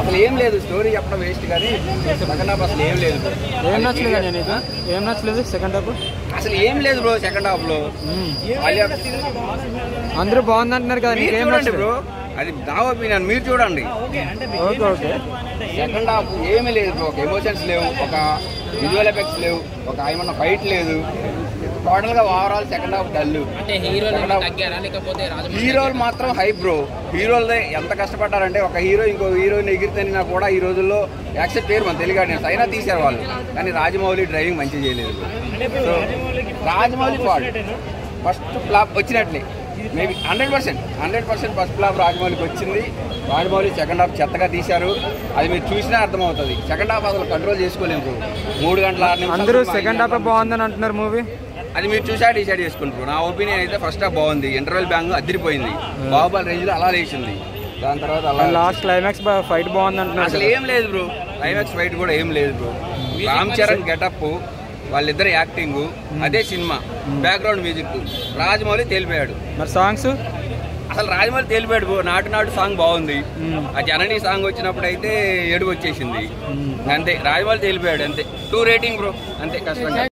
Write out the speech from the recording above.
అసలు ఏం లేదు స్టోరీ చెప్పడం వేస్ట్ కానీ సెకండ్ హాఫ్ అసలు ఏం లేదు ఏం నచ్చలేదు నేను నీకు ఏం నచ్చలేదు సెకండ్ హాఫ్ అసలు ఏం లేదు బ్రో సెకండ్ హాఫ్ లో ఆలియా అందరూ బాగుంది అంటున్నారు కదా మీరు నీకేం చూడండి నచ్చలేదు బ్రో అది నా ఒపీనియన్ మీరు చూడండి ఓకే ఓకే సెకండ్ హాఫ్ ఏమీ లేదు బ్రో ఒక ఎమోషన్స్ లేవు ఒక విజువల్ ఎఫెక్ట్స్ లేవు ఒక ఏమన్నా ఫైట్ లేదు టోటల్ గా ఓవరాల్ సెకండ్ హాఫ్ డల్ అంటే హీరోలు తగ్గారా లేకపోతే రాజమౌళి హీరోలు మాత్రం హై బ్రో హీరోలదే ఎంత కష్టపడ్డారంటే ఒక హీరో ఇంకో హీరోయిన్ ఎగిరితేనా కూడా ఈ రోజుల్లో యాక్సెప్ట్ చేయరు మన తెలుగు ఆడియన్స్ అయినా తీశారు వాళ్ళు కానీ రాజమౌళి డ్రైవింగ్ మంచిగా చేయలేదు so Rajamouli fault first flop వచ్చినట్లే maybe hundred percent hundred percent first flop రాజమౌళికి వచ్చింది రాజమౌళి సెకండ్ హాఫ్ చెత్తగా తీశారు అది మీరు చూసినా అర్థమవుతుంది సెకండ్ హాఫ్ అసలు కంట్రోల్ చేసుకోలేము bro. మూడు గంటల ఆరు నిమిషాలు అందరూ సినిమా సెకండ్ హాఫ్ బాగుందని అంటున్నారు మూవీ అది మీరు చూసా డిసైడ్ చేసుకుంటారు నా ఒపీనియన్ అయితే ఫస్ట్ హాఫ్ బాగుంది ఇంటర్వెల్ బ్యాంగ్ అదిరిపోయింది బాహుబలి రేంజ్ లో అలా లేచింది దాని తర్వాత అలా లాస్ట్ క్లైమాక్స్ ఫైట్ బాగుంది అంటున్నారు అసలు కదా. ఏం లేదు బ్రో క్లైమాక్స్ ఫైట్ కూడా ఏం లేదు బ్రో రామ్ చరణ్ గెటప్ వాళ్ళిద్దరు యాక్టింగ్ అదే సినిమా బ్యాక్గ్రౌండ్ మ్యూజిక్ రాజమౌళి తేలిపోయాడు మరి సాంగ్స్ అసలు రాజమౌళి తేలిపోయాడు బ్రో నాటు నాటు సాంగ్ బాగుంది ఆ జననీ సాంగ్ వచ్చినప్పుడు అయితే ఏడుగు వచ్చేసింది అంతే రాజమౌళి తేలిపోయాడు అంతే టూ రేటింగ్ బ్రో అంతే కష్టంగా